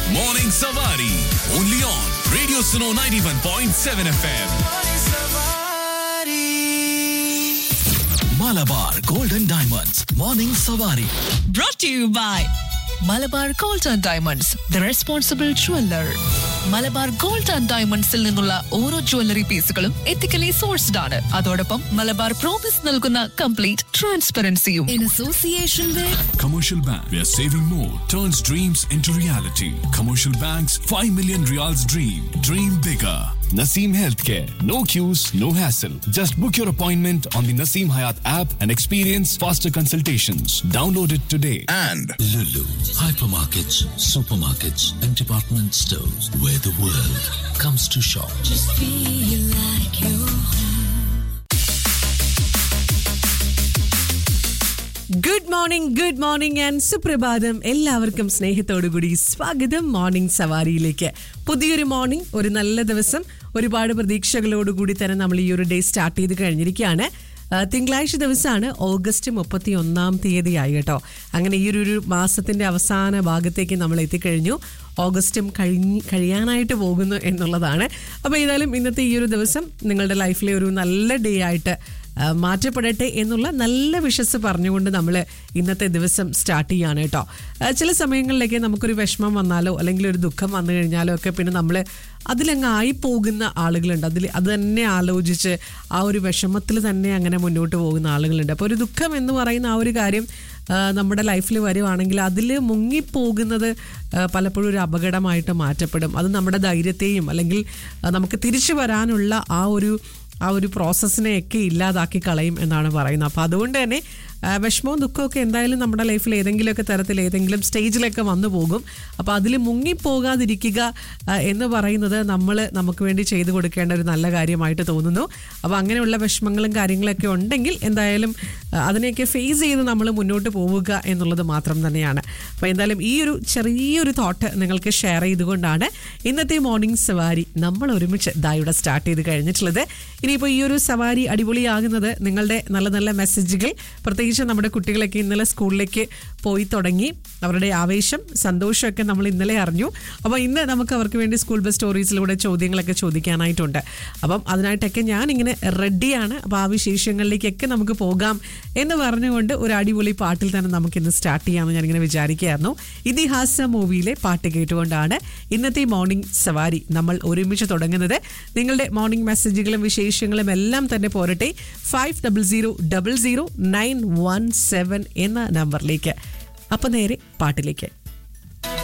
Morning Savari. Only on Radio Suno 91.7 FM. Malabar Golden Diamonds. Morning Savari. brought to you by Malabar gold and diamonds the responsible jeweller Malabar gold and ഡയമണ്ട്സിൽ നിന്നുള്ള ഓരോ jewellery പീസുകളും ethically sourced ആണ് അതോടൊപ്പം Malabar promise നൽകുന്ന complete ട്രാൻസ്പെറൻസിയും in association with Commercial Bank, where saving more turns dreams into reality. Commercial Bank's 5 million reals dream. Dream bigger. Naseem Healthcare. No queues, no hassle. Just book your appointment on the Naseem Hayat app and experience faster consultations. Download it today. and Lulu, hypermarkets, supermarkets, and department stores where the world comes to shop. Good morning good morning and സുപ്രഭാതം എല്ലാവർക്കും സ്നേഹത്തോടുകൂടി സ്വാഗതം morning സവാരിയിലേക്ക് പുതിയൊരു morning ഒരു നല്ല ദിവസം ഒരുപാട് പ്രതീക്ഷകളോടുകൂടി തന്നെ നമ്മൾ ഈ ഒരു ഡേ സ്റ്റാർട്ട് ചെയ്ത് കഴിഞ്ഞിരിക്കുകയാണ് ആ, തിങ്കളാഴ്ച ദിവസമാണ് ഓഗസ്റ്റ് മുപ്പത്തി ഒന്നാം തീയതിയായി കേട്ടോ അങ്ങനെ ഈ ഒരു ഒരു മാസത്തിന്റെ അവസാന ഭാഗത്തേക്ക് നമ്മൾ എത്തിക്കഴിഞ്ഞു ഓഗസ്റ്റും കഴിഞ്ഞ് കഴിയാനായിട്ട് പോകുന്നു എന്നുള്ളതാണ് അപ്പോൾ ഏതായാലും ഇന്നത്തെ ഈ ഒരു ദിവസം നിങ്ങളുടെ ലൈഫിലെ ഒരു നല്ല ഡേ ആയിട്ട് ആ, മാറ്റപ്പെടട്ടെ എന്നുള്ള നല്ല വിശ്വസ് പറഞ്ഞുകൊണ്ട് നമ്മൾ ഇന്നത്തെ ദിവസം സ്റ്റാർട്ട് ചെയ്യാണ് കേട്ടോ ആ, ചില സമയങ്ങളിലേക്ക് നമുക്കൊരു വിഷമം വന്നാലോ അല്ലെങ്കിൽ ഒരു ദുഃഖം വന്നു കഴിഞ്ഞാലോ ഒക്കെ പിന്നെ നമ്മൾ അതിലങ്ങ് ആയി പോകുന്ന ആളുകളുണ്ട് അതിൽ അത് തന്നെ ആലോചിച്ച് ആ ഒരു വിഷമത്തിൽ തന്നെ അങ്ങനെ മുന്നോട്ട് പോകുന്ന ആളുകളുണ്ട് അപ്പോൾ ഒരു ദുഃഖം എന്ന് പറയുന്ന ആ ഒരു കാര്യം ആ, നമ്മുടെ ലൈഫിൽ വരുവാണെങ്കിൽ അതിൽ മുങ്ങിപ്പോകുന്നത് ആ, പലപ്പോഴും ഒരു അപകടമായിട്ട് മാറ്റപ്പെടും അത് നമ്മുടെ ധൈര്യത്തെയും അല്ലെങ്കിൽ ആ, നമുക്ക് തിരിച്ചു വരാനുള്ള ആ ഒരു ആ ഒരു പ്രോസസ്സിനെയൊക്കെ ഇല്ലാതാക്കി കളയും എന്നാണ് പറയുന്നത് അപ്പോൾ അതുകൊണ്ട് തന്നെ ആ, വിഷമവും ദുഃഖമൊക്കെ എന്തായാലും നമ്മുടെ ലൈഫിൽ ഏതെങ്കിലുമൊക്കെ തരത്തിൽ ഏതെങ്കിലും സ്റ്റേജിലൊക്കെ വന്നു പോകും അപ്പോൾ അതിൽ മുങ്ങിപ്പോകാതിരിക്കുക ആ, എന്ന് പറയുന്നത് നമ്മൾ നമുക്ക് വേണ്ടി ചെയ്തു കൊടുക്കേണ്ട ഒരു നല്ല കാര്യമായിട്ട് തോന്നുന്നു അപ്പോൾ അങ്ങനെയുള്ള വിഷമങ്ങളും കാര്യങ്ങളൊക്കെ ഉണ്ടെങ്കിൽ എന്തായാലും ആ, അതിനെയൊക്കെ ഫേസ് ചെയ്ത് നമ്മൾ മുന്നോട്ട് പോവുക എന്നുള്ളത് മാത്രം തന്നെയാണ് അപ്പോൾ എന്തായാലും ഈ ഒരു ചെറിയൊരു തോട്ട് നിങ്ങൾക്ക് ഷെയർ ചെയ്തുകൊണ്ടാണ് ഇന്നത്തെ മോർണിംഗ് സവാരി നമ്മൾ ഒരുമിച്ച് ദായുടെ സ്റ്റാർട്ട് ചെയ്ത് കഴിഞ്ഞിട്ടുള്ളത് ഇനിയിപ്പോൾ ഈ ഒരു സവാരി അടിപൊളിയാകുന്നത് നിങ്ങളുടെ നല്ല നല്ല മെസ്സേജുകൾ പ്രത്യേകിച്ച് നമ്മുടെ കുട്ടികളൊക്കെ ഇന്നലെ സ്കൂളിലേക്ക് പോയി തുടങ്ങി അവരുടെ ആവേശം സന്തോഷമൊക്കെ നമ്മൾ ഇന്നലെ അറിഞ്ഞു അപ്പോൾ ഇന്ന് നമുക്ക് അവർക്ക് വേണ്ടി സ്കൂൾ ബസ് സ്റ്റോറീസിലൂടെ ചോദ്യങ്ങളൊക്കെ ചോദിക്കാനായിട്ടുണ്ട് അപ്പം അതിനായിട്ടൊക്കെ ഞാനിങ്ങനെ റെഡിയാണ് അപ്പോൾ ആ വിശേഷങ്ങളിലേക്കൊക്കെ നമുക്ക് പോകാം എന്ന് പറഞ്ഞുകൊണ്ട് ഒരു അടിപൊളി പാട്ടിൽ തന്നെ നമുക്ക് ഇന്ന് സ്റ്റാർട്ട് ചെയ്യാമെന്ന് ഞാനിങ്ങനെ വിചാരിക്കുകയായിരുന്നു ഇതിഹാസ മൂവിയിലെ പാട്ട് കേട്ടുകൊണ്ടാണ് ഇന്നത്തെ മോർണിംഗ് സവാരി നമ്മൾ ഒരുമിച്ച് തുടങ്ങുന്നത് നിങ്ങളുടെ മോർണിംഗ് മെസ്സേജുകളും വിശേഷങ്ങളും എല്ലാം തന്നെ പോരട്ടെ five double zero double zero nine one seven എന്ന നമ്പറിലേക്ക് അപ്പം നേരെ പാട്ടിലേക്ക്